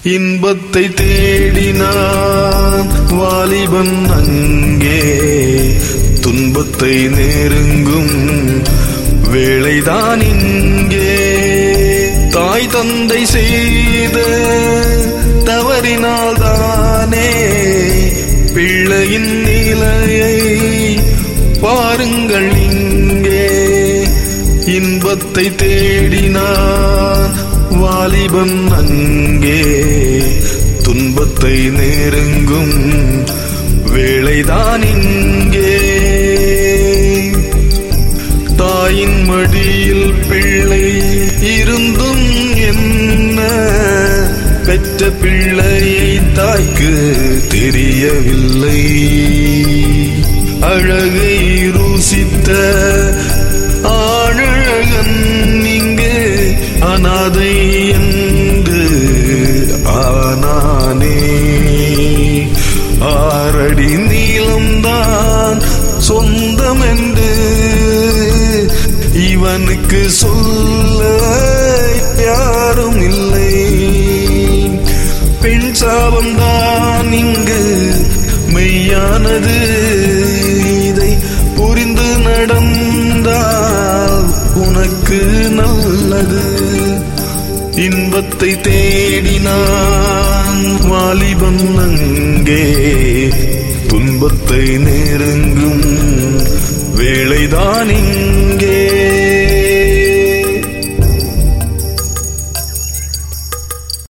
இன்பத்தை தேடினான் வாலிபன் அங்கே துன்பத்தை நெருங்கும் வேளைதான் இங்கே தாய் தந்தை செய்த தவறினால் தானே பிள்ளையின் நிலையை பாருங்கள் இங்கே இன்பத்தை தேடினான் வாலிபன் அங்கே துன்பத்தை நெருங்கும் வேளைதான் இங்கே தாயின் மடியில் பிள்ளை இருந்தும் என்ன பெற்ற பிள்ளையை தாய்க்கு தெரியவில்லை அழகை ருசித்த ஆழகன் இங்கு அனாதை என்று ஆனானே ஆறடி நீளம்தான் சொந்தம் என்று இவனுக்கு சொல்ல யாரும் இல்லை பெண் சாபம்தான் இங்கு மெய்யானது இதை புரிந்து நடந்தால் உனக்கு நல்லது இன்பத்தை தேடினான் வாலிபன் அங்கே துன்பத்தை நெருங்கும் வேளைதான் இங்கே